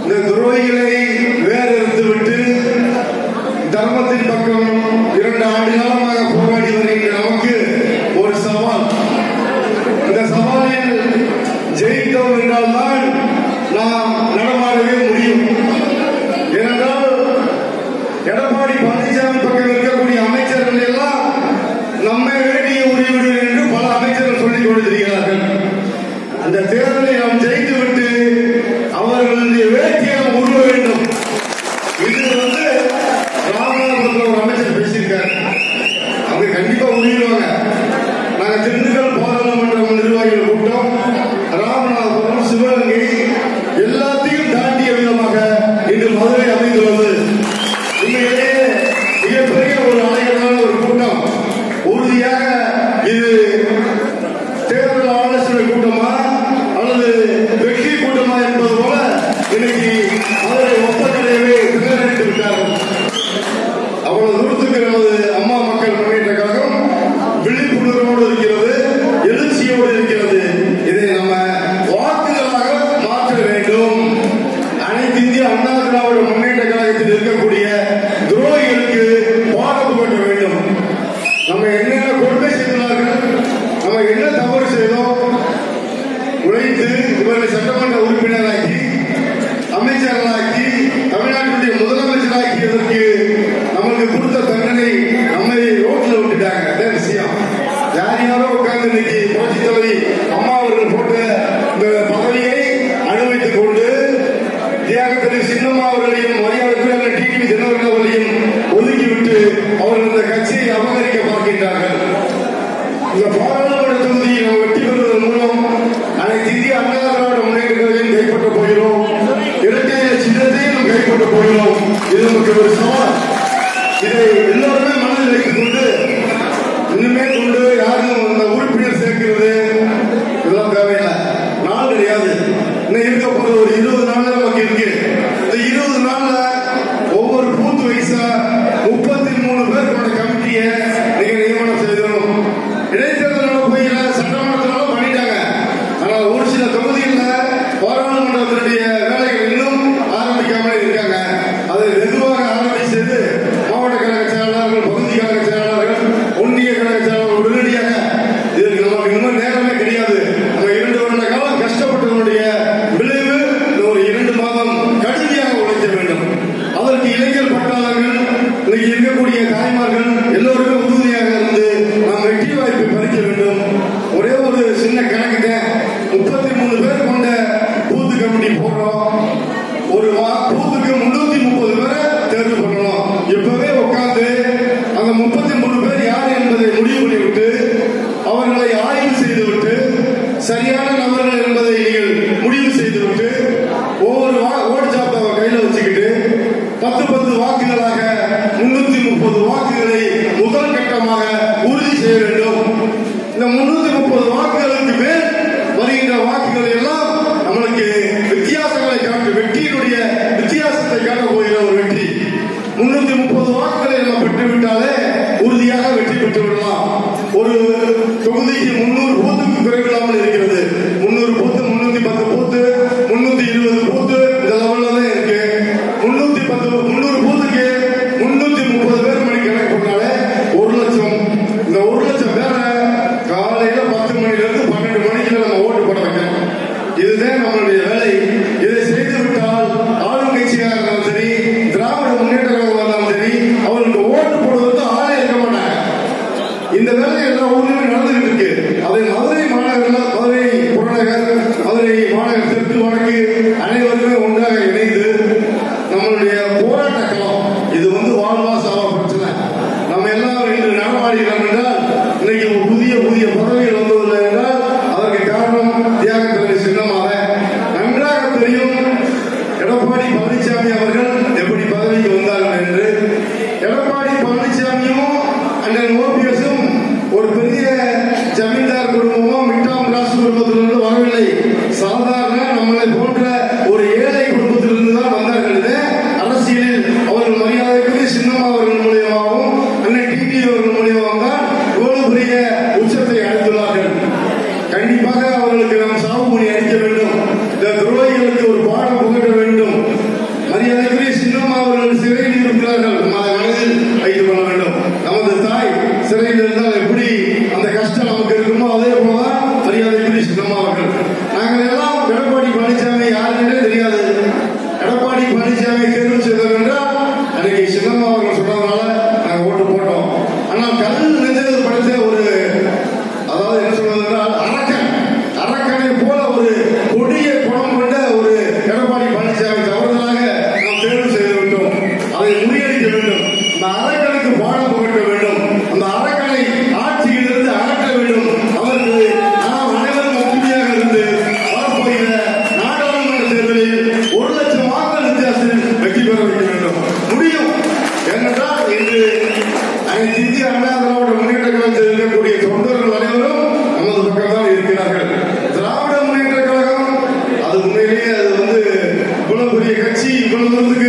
இந்த துரோகிகளை வேறெடுத்து விட்டு தர்மத்தின் பக்கம் இரண்டு ஆண்டு காலமாக போராடி வருகின்ற நமக்கு ஒரு சவால் இந்த சவாலில் ஜெயித்தோம் என்றால்தான் நாம் நடமாடவே முடியும் ஏனென்றால் எடப்பாடி பழனிசாமி பக்கம் இருக்கக்கூடிய அமைச்சர்கள் எல்லாம் நம்மை வேண்டிய உரிவிடு என்று பல அமைச்சர்கள் சொல்லிக் கொண்டிருக்கிறார்கள் அந்த தேர்தலை நாம் ஜெயித்துவிட்டு அவர்களுடைய வேட்கையை நாம் உருவ வேண்டும் இது வந்து ராமநாதபுரத்தில் ஒரு அமைச்சர் பேசியிருக்காரு அவங்க கண்டிப்பா உருவிடுவாங்க நாங்க திண்டுக்கல் பாராளுமன்ற நிர்வாகிகள் கூட்டம் ராமநாதபுரம் சிவகங்கை எல்லாத்தையும் தாண்டிய விதமாக இன்று மதுரை அமைந்துள்ளது உண்மையிலேயே மிகப்பெரிய ஒரு அலைகளான ஒரு கூட்டம் உறுதியாக இது தேர்தல் ஆலோசனை கூட்டமா அல்லது வெற்றி கூட்டமா என்பது போல இன்னைக்கு மதுரை ஒப்பந்தலையவே திறனடித்து விட்டார்கள் அவ்வளவு தூரத்துக்கு நமது அம்மா மக்கள் முன்னேற்ற கழகம் விழிப்புணர்வோடு இருக்கிறது எழுச்சியோடு இருக்கிறது இதை நம்ம வாக்குகளாக மாற்ற வேண்டும் அனைத்து இந்திய அண்ணா திராவிட முன்னேற்ற கழகத்தில் இருக்கக்கூடிய துரோகிகளுக்கு பாடம் புகட்ட வேண்டும் நம்ம என்னென்ன கொடுமை செய்துள்ளார்கள் நம்ம என்ன தவறு செய்தோம் உழைத்து இவர்களை சட்டமன்ற உறுப்பினராக்கி அமைச்சர்களாக்கி தமிழ்நாட்டுடைய முதலமைச்சராக்கியதற்கு நமக்கு கொடுத்த தண்டனை நம்மை ரோட்ல விட்டுட்டாங்க அதான் விஷயம் யார் யாரோ உட்கார்ந்து இன்னைக்கு புரட்சி தலைவி அம்மா அவர்கள் போட்ட இந்த பதவியை அனுபவித்துக் கொண்டு தியாகத்தில் சின்னம்மா அவர்களையும் மரியாதைக்குரிய டிடிவி தினகரன் அவர்களையும் ஒதுக்கிவிட்டு அவர்கள் இந்த கட்சியை அபகரிக்க பார்க்கின்றார்கள் இந்த பாராளுமன்ற தொகுதியை நாம் வெற்றி பெறுவதன் மூலம் அனைத்து இந்திய அண்ணா திராவிட முன்னேற்ற கழகத்தையும் கைப்பற்ற போகிறோம் இரட்டை சின்னத்தையும் நாம் கைப்பற்ற போகிறோம் இது நமக்கு ஒரு சவால் இதை எல்லோருமே மனதில் வைத்துக் கொண்டு இன்னுமே கொண்டு யாரும் அந்த உறுப்பினர் சேர்க்கிறது இதெல்லாம் தேவையில்லை நாள் கிடையாது இன்னும் இருக்க போற ஒரு இருபது நாள் நமக்கு இருக்கு இந்த இருபது நாள்ல ஒவ்வொரு பூத் வயசா முப்பத்தி மூணு பேர் கொண்ட கமிட்டியை நீங்க நியமனம் செய்தணும் இடைத்தேர்தல் போயில சட்டமன்றத்தினால பண்ணிட்டாங்க ஆனா ஒரு சில தொகுதிகளில் பாராளுமன்றத்தினுடைய வேலைகள் இன்னும் ஆரம்பிக்காமலே இருக்காங்க அதை வெகுவாக ஆரம்பிச்சது மாவட்ட கழக செயலாளர்கள் பகுதி கழக செயலாளர்கள் ஒன்றிய கழக செயலாளர்கள் உடனடியாக இதற்கு நமக்கு இன்னும் நேரமே கிடையாது நம்ம இரண்டு வருட காலம் கஷ்டப்பட்டதனுடைய விளைவு இந்த ஒரு இரண்டு மாதம் கடுமையாக உழைக்க வேண்டும் அதற்கு இளைஞர் பட்டாளர்கள் இன்னைக்கு இருக்கக்கூடிய தாய்மார்கள் எல்லோருமே உறுதியாக இருந்து நாம் வெற்றி வாய்ப்பை பறிக்க வேண்டும் ஒரே ஒரு சின்ன கணக்குங்க முப்பத்தி மூணு பேர் கொண்ட பூத்து கமிட்டி போடுறோம் ஒரு வா- பூத்துக்கு முன்னூத்தி முப்பது பேரை தேர்வு பண்ணணும் இப்பவே உட்கார்ந்து அந்த முப்பத்தி மூணு பேர் யார் என்பதை முடிவு பண்ணிவிட்டு அவர்களை ஆய்வு செய்துவிட்டு சரியான நபர்கள் என்பதை நீங்கள் முடிவு செய்துவிட்டு ஒவ்வொரு வா- ஓட்டுச்சாப்பை கையில வச்சுக்கிட்டு பத்து பத்து வாக்குகளாக முன்னூத்தி முப்பது வாக்குகளை முதல் கட்டமாக உறுதி செய்ய வேண்டும் இந்த முன்னூத்தி முப்பது வாக்குகளுக்கு மேல் வருகின்ற வாக்குகள் எல்லாம் நம்மளுக்கு வித்தியாசங்களை காட்டு வெற்றியினுடைய வித்தியாசத்தை காட்ட போகிற ஒரு வெற்றி முன்னூத்தி முப்பது வாக்குகளை நம்ம பெற்று விட்டாலே உறுதியாக வெற்றி பெற்று விடலாம் ஒரு தொகுதிக்கு முன்னூறு பூத்துக்கு குறைவில்லாமல் இருக்கிறது முன்னூறு பூத்து முன்னூத்தி பத்து பூத்து முன்னூத்தி இருபது பூத்து இந்த லெவல்ல தான் இருக்கு முன்னூத்தி பத்து முன்னூறு பூத்துக்கு முன்னூத்தி முப்பது பேர் மணி கணக்கு பண்ணாலே ஒரு லட்சம் இந்த ஒரு லட்சம் பேரை காலையில பத்து மணில இருந்து பன்னெண்டு மணிக்கு நம்ம ஓட்டு போட வைக்கணும் இதுதான் நம்மளுடைய வேலை இதை செய்து விட்டால் ஆளும் கட்சியாக இருந்தாலும் சரி திராவிட முன்னேற்ற கழகம் இருந்தாலும் சரி அவர்களுக்கு ஓட்டு போடுவதற்கு ஆளே இருக்க மாட்டாங்க இந்த வேலை எல்லா ஊர்லயும் நடந்துகிட்டு இருக்கு அதை மதுரை வந்து அனைத்து இந்திய அண்ணா திராவிட முன்னேற்ற கழகத்தில் இருக்கக்கூடிய தொண்டர்கள் அனைவரும் நமது பக்கம் தான் இருக்கிறார்கள் திராவிட முன்னேற்ற கழகம் அது உண்மையிலேயே அது வந்து இவ்வளவு பெரிய கட்சி இவ்வளவு தூரத்துக்கு